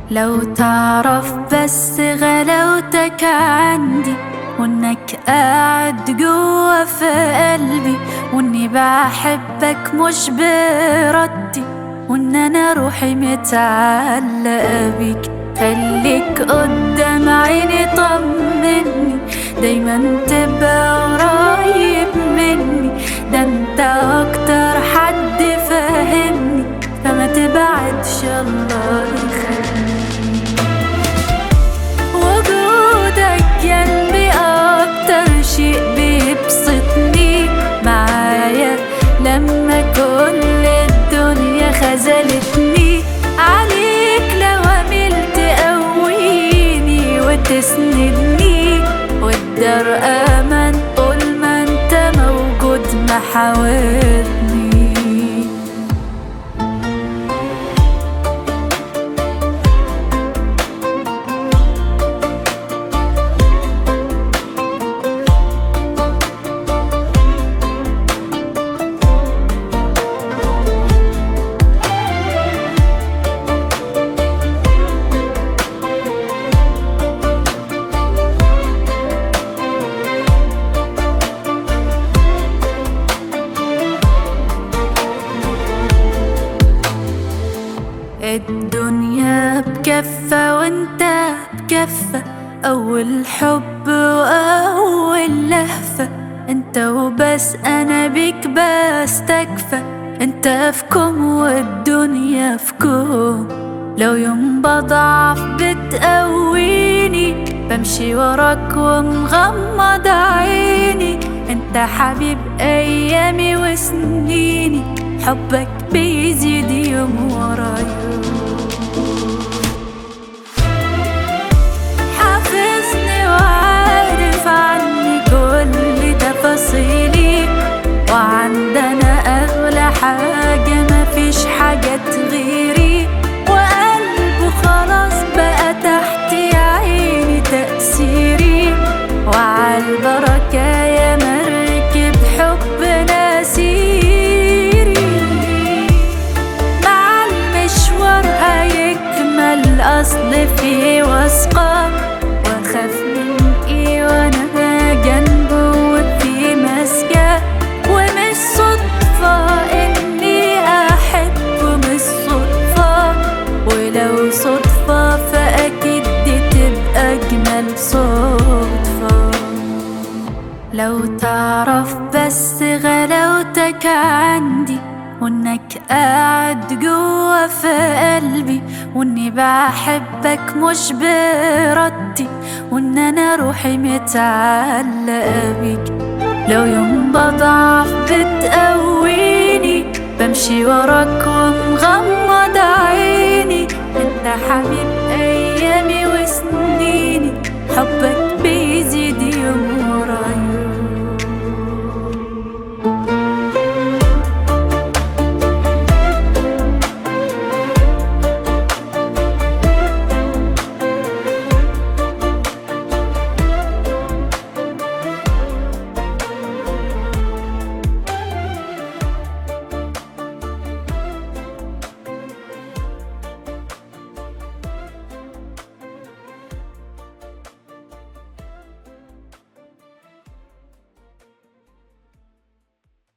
لو تعرف بس غلاوتك عندي وانك قاعد جوا في قلبي واني بحبك مش بردي وان انا روحي متعلقة بيك خليك قدام عيني طمني دايما تبقى قريب مني ده انت اكتر حد فاهمني فما تبعدش الله يخليك وجودك جنبي اكتر شيء بيبسطني معايا لما كل الدنيا خذلتني عليك لو عملت قويني وتسندني والدار امان طول ما انت موجود محاورني الدنيا بكفة وانت بكفة أول حب وأول لهفة انت وبس أنا بيك بستكفى انت في كوم والدنيا في كوم لو يوم بضعف بتقويني بمشي وراك ومغمض عيني انت حبيب أيامي وسنيني حبك بيزيد يوم ورا يوم حافظني وعارف عني كل تفاصيلي وعندنا أغلى حاجة مفيش حاجة غيري وقلبه خلاص بقى تحت عيني تأثيري وعالبركة يا مركب حبنا سيري مع المشوار هيكمل أصل في وثقة وأخاف من إيه وأنا جنبه وفي مسكة ومش صدفة إني أحبه مش صدفة ولو صدفة فأكيد دي تبقى أجمل صدفة لو تعرف بس غلاوتك عندي وانك قاعد جوا في قلبي واني بحبك مش بردي وان انا روحي متعلقة بيك لو يوم بضعف بتقويني بمشي وراك ومغمض عيني انت حبيب